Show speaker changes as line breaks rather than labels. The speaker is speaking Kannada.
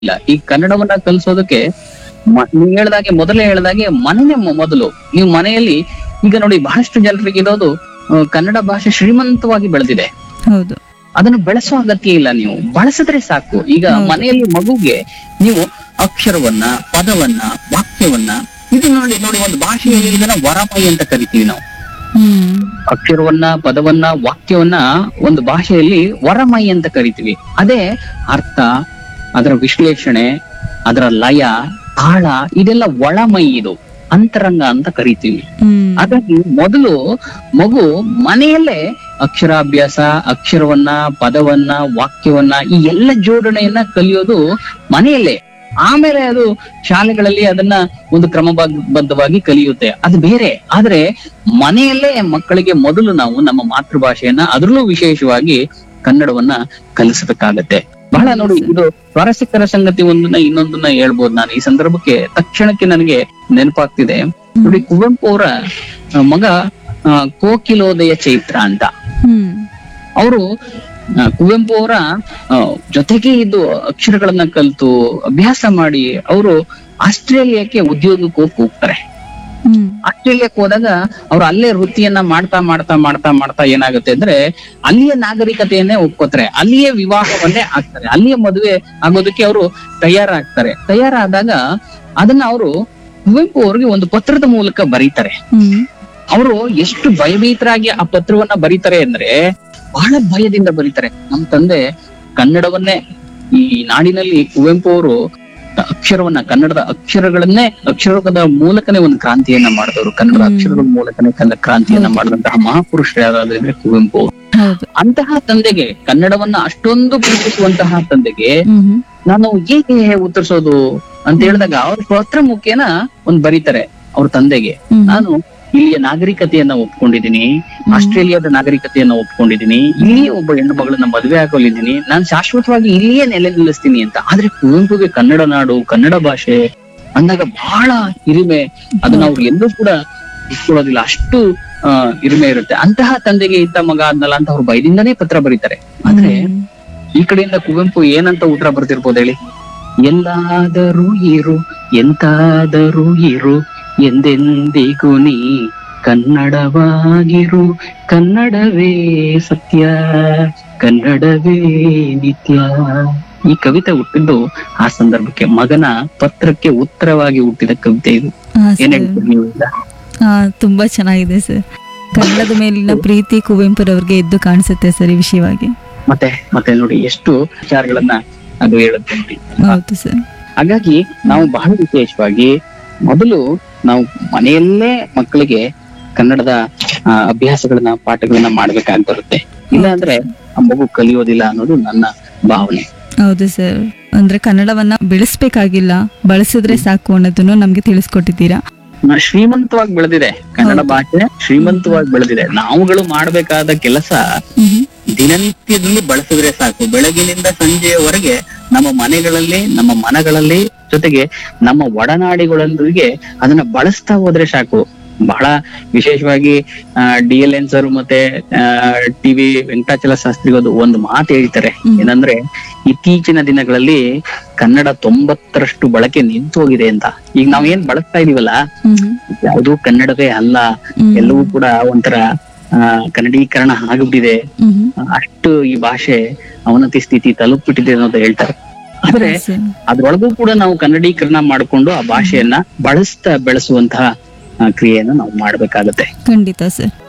ಇಲ್ಲ ಈ ಕನ್ನಡವನ್ನ ಕಲಿಸೋದಕ್ಕೆ ಮ- ನೀವ್ ಹೇಳ್ದಾಗೆ ಮೊದಲೇ ಹೇಳ್ದಾಗೆ ಮನೆನೇ ಮೊ- ಮೊದಲು ನೀವು ಮನೆಯಲ್ಲಿ ಈಗ ನೋಡಿ ಬಹಳಷ್ಟು ಜನರಿಗೆ ಇರೋದು ಆ, ಕನ್ನಡ ಭಾಷೆ ಶ್ರೀಮಂತವಾಗಿ ಬೆಳೆದಿದೆ
ಹೌದು
ಅದನ್ನು ಬೆಳೆಸೋ ಅಗತ್ಯ ಇಲ್ಲ ನೀವು ಬಳಸಿದ್ರೆ ಸಾಕು ಈಗ
ಹೌದು.
ಮನೆಯಲ್ಲಿ ಮಗುಗೆ ನೀವು ಅಕ್ಷರವನ್ನ ಪದವನ್ನ ವಾಕ್ಯವನ್ನ ಇದು ನೋಡಿ ನೋಡಿ ಒಂದು ಭಾಷೆಯಲ್ಲಿ ಇದನ್ನ ವರಮೈ ಅಂತ ಕರಿತೀವಿ ನಾವು
ಹ್ಮ್
ಅಕ್ಷರವನ್ನ ಪದವನ್ನ ವಾಕ್ಯವನ್ನ ಒಂದು ಭಾಷೆಯಲ್ಲಿ ವರಮೈ ಅಂತ ಕರಿತೀವಿ ಅದೇ ಅರ್ಥ ಅದರ ವಿಶ್ಲೇಷಣೆ ಅದರ ಲಯ ತಾಳ ಇದೆಲ್ಲ ಒಳಮೈ ಇದು ಅಂತರಂಗ ಅಂತ ಕರಿತೀವಿ
ಹ್ಮ್
ಹಾಗಾಗಿ ಮೊದಲು ಮಗು ಮನೆಯಲ್ಲೇ ಅಕ್ಷರಾಭ್ಯಾಸ ಅಕ್ಷರವನ್ನ ಪದವನ್ನ ವಾಕ್ಯವನ್ನ ಈ ಎಲ್ಲ ಜೋಡಣೆಯನ್ನ ಕಲಿಯೋದು ಮನೆಯಲ್ಲೇ ಆಮೇಲೆ ಅದು ಶಾಲೆಗಳಲ್ಲಿ ಅದನ್ನ ಒಂದು ಕ್ರಮಬದ್ಧವಾಗಿ ಕಲಿಯುತ್ತೆ ಅದು ಬೇರೆ ಆದ್ರೆ ಮನೆಯಲ್ಲೇ ಮಕ್ಕಳಿಗೆ ಮೊದಲು ನಾವು ನಮ್ಮ ಮಾತೃಭಾಷೆಯನ್ನ ಅದರಲ್ಲೂ ವಿಶೇಷವಾಗಿ ಕನ್ನಡವನ್ನ ಕಲಿಸಬೇಕಾಗತ್ತೆ ಬಹಳ ನೋಡಿ ಇದು ಸ್ವಾರಸ್ಯಕರ ಸಂಗತಿ ಒಂದನ್ನ ಇನ್ನೊಂದನ್ನ ಹೇಳ್ಬೋದು ನಾನು ಈ ಸಂದರ್ಭಕ್ಕೆ ತಕ್ಷಣಕ್ಕೆ ನನಗೆ ನೆನಪಾಗ್ತಿದೆ ನೋಡಿ ಕುವೆಂಪು ಅವರ ಆ, ಮಗ ಆ, ಕೋಕಿಲೋದಯ ಚೈತ್ರ ಅಂತ
ಹ್ಮ್
ಅವರು ಕುವೆಂಪು ಅವರ ಆ, ಜೊತೆಗೆ ಇದ್ದು ಅಕ್ಷರಗಳನ್ನ ಕಲಿತು ಅಭ್ಯಾಸ ಮಾಡಿ ಅವರು ಆಸ್ಟ್ರೇಲಿಯಾಕ್ಕೆ ಉದ್ಯೋಗಕ್ಕೆ ಹೋಗಿ ಹೋಗ್ತಾರೆ
ಹ್ಮ್
ಆಸ್ಟ್ರೇಲಿಯಾಕ್ಕೆ ಹೋದಾಗ ಅವ್ರು ಅಲ್ಲೇ ವೃತ್ತಿಯನ್ನ ಮಾಡ್ತಾ ಮಾಡ್ತಾ ಮಾಡ್ತಾ ಮಾಡ್ತಾ ಏನಾಗುತ್ತೆ ಅಂದ್ರೆ ಅಲ್ಲಿಯ ನಾಗರಿಕತೆಯನ್ನೇ ಒಪ್ಕೋತಾರೆ ಅಲ್ಲಿಯೇ ವಿವಾಹವನ್ನೇ ಆಗ್ತಾರೆ ಅಲ್ಲಿಯೇ ಮದುವೆ ಆಗೋದಕ್ಕೆ ಅವರು ತಯಾರಾಗ್ತಾರೆ ತಯಾರಾದಾಗ ಅದನ್ನ ಅವರು ಕುವೆಂಪು ಅವ್ರಿಗೆ ಒಂದು ಪತ್ರದ ಮೂಲಕ ಬರೀತಾರೆ
ಹ್ಮ್
ಅವರು ಎಷ್ಟು ಭಯಭೀತರಾಗಿ ಆ ಪತ್ರವನ್ನ ಬರೀತಾರೆ ಅಂದ್ರೆ ಬಹಳ ಭಯದಿಂದ ಬರೀತಾರೆ ನಮ್ ತಂದೆ ಕನ್ನಡವನ್ನೇ ಈ ನಾಡಿನಲ್ಲಿ ಕುವೆಂಪು ಅವರು ಅಕ್ಷರವನ್ನ ಕನ್ನಡದ ಅಕ್ಷರಗಳನ್ನೇ ಅಕ್ಷರದ ಮೂಲಕನೇ ಒಂದು ಕ್ರಾಂತಿಯನ್ನ ಮಾಡಿದವರು ಕನ್ನಡದ
ಹ್ಮ್.
ಅಕ್ಷರಗಳ ಮೂಲಕನೇ ಕನ್ನಡ ಕ್ರಾಂತಿಯನ್ನ
ಹೌದು.
ಮಾಡಿದಂತಹ ಮಹಾಪುರುಷರು ಯಾರಾದ್ರೆ ಕುವೆಂಪು ಅವರು.
ಹೌದು
ಅಂತಹ ತಂದೆಗೆ ಕನ್ನಡವನ್ನ ಅಷ್ಟೊಂದು ಪ್ರೀತಿಸುವಂತಹ ತಂದೆಗೆ
ಹ್ಮ್ ಹ್ಮ್
ನಾನು ಹೇಗೆ ಉತ್ತರಿಸೋದು ಅಂತ ಹೇಳಿದಾಗ ಅವ್ರ ಪತ್ರ ಮುಖೇನ ಒಂದ್ ಬರೀತಾರೆ ಅವ್ರ ತಂದೆಗೆ
ಹ್ಮ್
ನಾನು ಇಲ್ಲಿಯ ನಾಗರಿಕತೆಯನ್ನ ಒಪ್ಕೊಂಡಿದ್ದೀನಿ ಆಸ್ಟ್ರೇಲಿಯಾದ ನಾಗರಿಕತೆಯನ್ನ ಒಪ್ಕೊಂಡಿದ್ದೀನಿ ಇಲ್ಲಿ ಒಬ್ಬ ಹೆಣ್ಣು ಮಗಳನ್ನ ಮದುವೆ ಹಾಕೊಂಡಿದ್ದೀನಿ ನಾನು ಶಾಶ್ವತವಾಗಿ ಇಲ್ಲಿಯೇ ನೆಲೆ ನಿಲ್ಲಿಸ್ತೀನಿ ಅಂತ ಆದ್ರೆ ಕುವೆಂಪುಗೆ ಕನ್ನಡ ನಾಡು ಕನ್ನಡ ಭಾಷೆ ಅಂದಾಗ ಬಹಳ ಹಿರಿಮೆ ಅದನ್ನ ಅವ್ರು ಎಲ್ಲೂ ಕೂಡ ಇಟ್ಕೊಳ್ಳೋದಿಲ್ಲ ಅಷ್ಟು ಆ ಹಿರಿಮೆ ಇರುತ್ತೆ ಅಂತಹ ತಂದೆಗೆ ಇದ್ದ ಮಗ ಆದ್ನಲ್ಲ ಅಂತ ಅವ್ರು ಭಯದಿಂದನೇ ಪತ್ರ ಬರೀತಾರೆ ಆದ್ರೆ
ಹ್ಮ್.
ಈ ಕಡೆಯಿಂದ ಕುವೆಂಪು ಏನಂತ ಉತ್ತರ ಬರ್ತಿರ್ಬೋದು ಹೇಳಿ ಎಲ್ಲಾದರೂ ಇರು ಎಂತಾದರೂ ಇರು ಎಂದೆಂದಿಗೂ ನೀ ಕನ್ನಡವಾಗಿರು ಕನ್ನಡವೇ ಸತ್ಯ ಕನ್ನಡವೇ ನಿತ್ಯ ಈ ಕವಿತೆ ಹುಟ್ಟಿದ್ದು ಆ ಸಂದರ್ಭಕ್ಕೆ ಮಗನ ಪತ್ರಕ್ಕೆ ಉತ್ತರವಾಗಿ ಹುಟ್ಟಿದ ಕವಿತೆ ಇದು
ಹಾ,
ಏನ್
ಸರ್.
ಹೇಳ್ತೀರಿ ನೀವು ಈಗ
ಹಾ ತುಂಬಾ ಚೆನ್ನಾಗಿದೆ ಸರ್ ಕನ್ನಡದ ಮೇಲಿನ ಪ್ರೀತಿ ಕುವೆಂಪುರವ್ರಿಗೆ ಎದ್ದು ಕಾಣಿಸುತ್ತೆ ಸರ್ ಈ ವಿಷಯವಾಗಿ
ಮತ್ತೆ ಮತ್ತೆ ನೋಡಿ ಎಷ್ಟು ವಿಚಾರಗಳನ್ನ ಅದು ಹೇಳುತ್ತೆ ನೋಡಿ
ಹೌದು ಸರ್
ಹಾಗಾಗಿ ನಾವು ಬಹಳ ವಿಶೇಷವಾಗಿ ಮೊದಲು ನಾವು ಮನೆಯಲ್ಲೇ ಮಕ್ಕಳಿಗೆ ಕನ್ನಡದ ಆ, ಅಭ್ಯಾಸಗಳನ್ನ ಪಾಠಗಳನ್ನ ಮಾಡ್ಬೇಕಾಗಿ ಬರುತ್ತೆ ಇಲ್ಲ ಅಂದ್ರೆ ಆ ಮಗು ಕಲಿಯೋದಿಲ್ಲ ಅನ್ನೋದು ನನ್ನ ಭಾವನೆ
ಹೌದು ಸರ್ ಅಂದ್ರೆ ಕನ್ನಡವನ್ನ ಬೆಳೆಸ್ಬೇಕಾಗಿಲ್ಲ ಬಳಸಿದ್ರೆ ಸಾಕು ಅನ್ನೋದನ್ನು ನಮ್ಗೆ ತಿಳಿಸ್ಕೊಟ್ಟಿದ್ದೀರಾ
ನ- ಶ್ರೀಮಂತವಾಗಿ ಬೆಳೆದಿದೆ ಕನ್ನಡ
ಹೌದು.
ಭಾಷೆ ಶ್ರೀಮಂತವಾಗಿ ಬೆಳೆದಿದೆ ನಾವುಗಳು ಮಾಡಬೇಕಾದ ಕೆಲಸ
ಹ್ಮ್
ದಿನನಿತ್ಯದಲ್ಲಿ ಬಳಸಿದ್ರೆ ಸಾಕು ಬೆಳಗಿನಿಂದ ಸಂಜೆಯವರೆಗೆ ನಮ್ಮ ಮನೆಗಳಲ್ಲಿ ನಮ್ಮ ಮನಗಳಲ್ಲಿ ಜೊತೆಗೆ ನಮ್ಮ ಒಡನಾಡಿಗಳೊಂದಿಗೆ ಅದನ್ನ ಬಳಸ್ತಾ ಹೋದ್ರೆ ಸಾಕು ಬಹಳ ವಿಶೇಷವಾಗಿ ಡಿ ಎಲ್ ಎನ್ ಸರ್ ಮತ್ತೆ ಟಿವಿ ವೆಂಕಟಾಚಲ ಶಾಸ್ತ್ರಿಗೋದು ಒಂದು ಮಾತು ಹೇಳ್ತಾರೆ
ಹ್ಮ್.
ಏನಂದ್ರೆ ಇತ್ತೀಚಿನ ದಿನಗಳಲ್ಲಿ ಕನ್ನಡ ತೊಂಬತ್ತರಷ್ಟು ಬಳಕೆ ನಿಂತು ಹೋಗಿದೆ ಅಂತ ಈಗ ನಾವ್ ಏನ್ ಬಳಸ್ತಾ ಇದೀವಲ್ಲ
ಹ್ಮ್ ಹ್ಮ್.
ಯಾವುದು ಕನ್ನಡವೇ ಅಲ್ಲ
ಹ್ಮ್.
ಎಲ್ಲವೂ ಕೂಡ ಒಂಥರ ಆ ಕನ್ನಡೀಕರಣ ಆಗ್ಬಿಟ್ಟಿದೆ
ಹ್ಮ್ ಹ್ಮ್.
ಅಷ್ಟು ಈ ಭಾಷೆ ಅವನತಿ ಸ್ಥಿತಿ ತಲುಪ್ಬಿಟ್ಟಿದೆ ಅನ್ನೋದು ಹೇಳ್ತಾರೆ ಆದ್ರೆ
ಹೌದು ಸರ್.
ಅದ್ರೊಳಗೂ ಕೂಡ ನಾವು ಕನ್ನಡೀಕರಣ ಮಾಡಿಕೊಂಡು ಆ ಭಾಷೆಯನ್ನ ಬಳಸ್ತಾ ಬೆಳೆಸುವಂತಹ ಆ, ಕ್ರಿಯೆಯನ್ನ ನಾವು ಮಾಡ್ಬೇಕಾಗತ್ತೆ
ಖಂಡಿತ ಸರ್